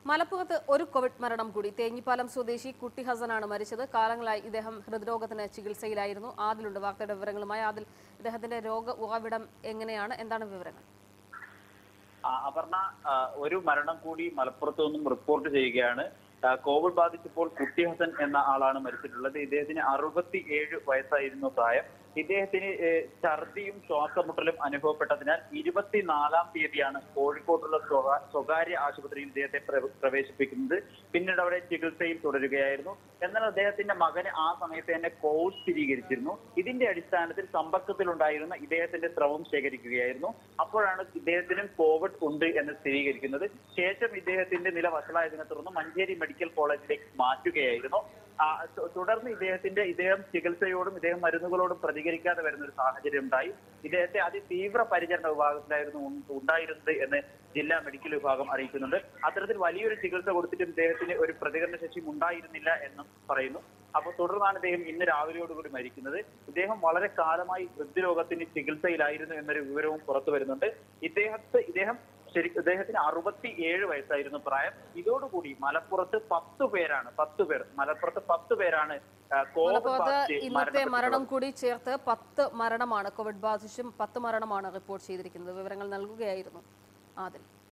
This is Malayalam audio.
മലപ്പുറത്ത് ഒരു കോവിഡ് മരണം കൂടി തേഞ്ഞിപ്പാലം സ്വദേശി കുട്ടി ഹസനാണ് മരിച്ചത് കാലങ്ങളായി ഇദ്ദേഹം ഹൃദ്രോഗത്തിന് ചികിത്സയിലായിരുന്നു ആദിലുണ്ട് വാർത്തയുടെ വിവരങ്ങളുമായി ആദിൽ ഇദ്ദേഹത്തിന്റെ രോഗ ഉറവിടം എങ്ങനെയാണ് എന്താണ് വിവരങ്ങൾ ആ, അപർണ ആ, ഒരു മരണം കൂടി മലപ്പുറത്ത് നിന്നും റിപ്പോർട്ട് ചെയ്യുകയാണ് ആ, കോവിഡ് ബാധിച്ചപ്പോൾ കുട്ടി ഹസൻ എന്ന ആളാണ് മരിച്ചിട്ടുള്ളത് ഇദ്ദേഹത്തിന് അറുപത്തി ഏഴ് വയസ്സായിരുന്നു പ്രായം ഇദ്ദേഹത്തിന് ഏ, ഛർദിയും ശ്വാസമുട്ടലും അനുഭവപ്പെട്ടതിനാൽ ഇരുപത്തിനാലാം തീയതിയാണ് കോഴിക്കോട്ടുള്ള സ്വകാ- സ്വകാര്യ ആശുപത്രിയിൽ ഇദ്ദേഹത്തെ പ്ര- പ്രവേശിപ്പിക്കുന്നത് പിന്നീട് അവിടെ ചികിത്സയിൽ തുടരുകയായിരുന്നു എന്നാൽ അദ്ദേഹത്തിന്റെ മകന് ആ സമയത്ത് തന്നെ കോവിഡ് സ്ഥിരീകരിച്ചിരുന്നു ഇതിന്റെ അടിസ്ഥാനത്തിൽ സമ്പർക്കത്തിലുണ്ടായിരുന്ന ഇദ്ദേഹത്തിന്റെ സ്രവം ശേഖരിക്കുകയായിരുന്നു അപ്പോഴാണ് ഇദ്ദേഹത്തിനും കോവിഡ് ഉണ്ട് എന്ന് സ്ഥിരീകരിക്കുന്നത് ശേഷം ഇദ്ദേഹത്തിന്റെ നില വഷളായതിനെ തുടർന്ന് മഞ്ചേരി മെഡിക്കൽ കോളേജിലേക്ക് മാറ്റുകയായിരുന്നു ആ, തു- തുടർന്ന് ഇദ്ദേഹത്തിന്റെ ഇദ്ദേഹം ചികിത്സയോടും ഇദ്ദേഹം മരുന്നുകളോടും പ്രതികരിക്കാതെ വരുന്ന ഒരു സാഹചര്യം ഉണ്ടായി ഇദ്ദേഹത്തെ അതിതീവ്ര പരിചരണ വിഭാഗത്തിലായിരുന്നു ഉൺ- ഉണ്ടായിരുന്നത് എന്ന് ജില്ലാ മെഡിക്കൽ വിഭാഗം അറിയിക്കുന്നുണ്ട് അത്തരത്തിൽ വലിയൊരു ചികിത്സ കൊടുത്തിട്ടും ഇദ്ദേഹത്തിന് ഒരു പ്രതികരണ ശേഷി ഉണ്ടായിരുന്നില്ല എന്നും പറയുന്നു അപ്പൊ തുടർന്നാണ് ഇദ്ദേഹം ഇന്ന് രാവിലെയോടുകൂടി മരിക്കുന്നത് ഇദ്ദേഹം വളരെ കാലമായി ഹൃദ്രോഗത്തിന് ചികിത്സയിലായിരുന്നു എന്നൊരു വിവരവും പുറത്തു വരുന്നുണ്ട് ഇദ്ദേഹത്തെ ഇദ്ദേഹം ശരി ഇദ്ദേഹത്തിന് അറുപത്തി ഏഴ് വയസ്സായിരുന്നു പ്രായം ഇതോടുകൂടി മലപ്പുറത്ത് പത്ത് പേരാണ് പത്ത് പേർ മലപ്പുറത്ത് പത്ത് പേരാണ് ആ, കോവിഡ് മലപ്പുറത്ത് ബാധിച്ച് ഇന്നത്തെ മരണപ്പെട്ടിട്ടുള്ളത്. മരണം കൂടി ചേർത്ത് പത്ത് മരണമാണ് കോവിഡ് ബാധിച്ചും പത്ത് മരണമാണ് റിപ്പോർട്ട് ചെയ്തിരിക്കുന്നത് വിവരങ്ങൾ നൽകുകയായിരുന്നു ആദിൽ